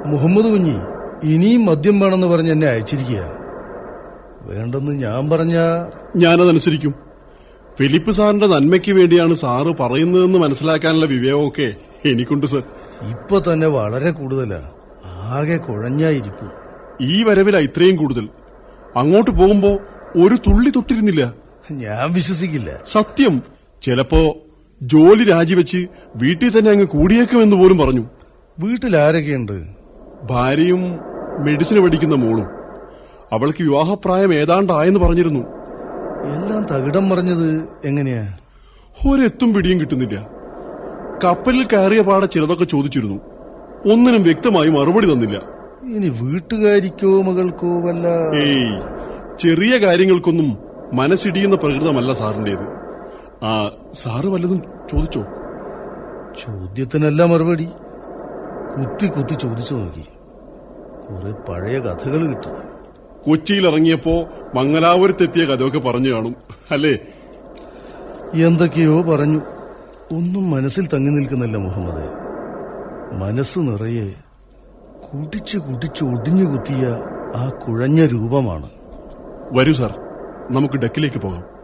മുഹമ്മദ് കുഞ്ഞി ഇനിയും മദ്യം വേണമെന്ന് പറഞ്ഞ് എന്നെ അയച്ചിരിക്കുക വേണ്ടെന്ന് ഞാൻ പറഞ്ഞ ഞാനതനുസരിക്കും ഫിലിപ്പ് സാറിന്റെ നന്മയ്ക്ക് വേണ്ടിയാണ് സാറ് പറയുന്നതെന്ന് മനസ്സിലാക്കാനുള്ള വിവേകമൊക്കെ എനിക്കുണ്ട് സർ ഇപ്പൊ തന്നെ വളരെ കൂടുതലാ ആകെ കുഴഞ്ഞായിരിപ്പു ഈ വരവിലാ ഇത്രയും കൂടുതൽ അങ്ങോട്ട് പോകുമ്പോ ഒരു തുള്ളി തൊട്ടിരുന്നില്ല ഞാൻ വിശ്വസിക്കില്ല സത്യം ചിലപ്പോ ജോലി രാജിവെച്ച് വീട്ടിൽ തന്നെ അങ്ങ് കൂടിയേക്കുമെന്ന് പോലും പറഞ്ഞു വീട്ടിൽ ആരൊക്കെയുണ്ട് ഭാര്യയും മെഡിസിന് പഠിക്കുന്ന മോളും അവൾക്ക് വിവാഹപ്രായം ഏതാണ്ടായെന്ന് പറഞ്ഞിരുന്നു എല്ലാം തകിടം മറിഞ്ഞത് എങ്ങനെയാ ഒരെത്തും പിടിയും കിട്ടുന്നില്ല കപ്പലിൽ കയറിയ പാടെ ചിലതൊക്കെ ചോദിച്ചിരുന്നു ഒന്നിനും വ്യക്തമായി മറുപടി തന്നില്ല ഇനി വീട്ടുകാരിക്കോ മകൾക്കോ വല്ല ഏയ് ചെറിയ കാര്യങ്ങൾക്കൊന്നും മനസ്സിടിയുന്ന പ്രകൃതമല്ല സാറിന്റേത് ആ സാറ് വല്ലതും ചോദിച്ചോ ചോദ്യത്തിനല്ല മറുപടി കുത്തി കുത്തി ചോദിച്ചു നോക്കി കുറെ പഴയ കഥകൾ കിട്ടി കൊച്ചിയിൽ ഇറങ്ങിയപ്പോ മംഗലാപുരത്തെത്തിയ കഥയൊക്കെ പറഞ്ഞു കാണും അല്ലേ എന്തൊക്കെയോ പറഞ്ഞു ഒന്നും മനസ്സിൽ തങ്ങി നിൽക്കുന്നില്ല മുഹമ്മദ് മനസ്സ് നിറയെ കുടിച്ച് കുടിച്ച് ഒടിഞ്ഞു കുത്തിയ ആ കുഴഞ്ഞ രൂപമാണ് വരൂ സാർ നമുക്ക് ഡെക്കിലേക്ക് പോകാം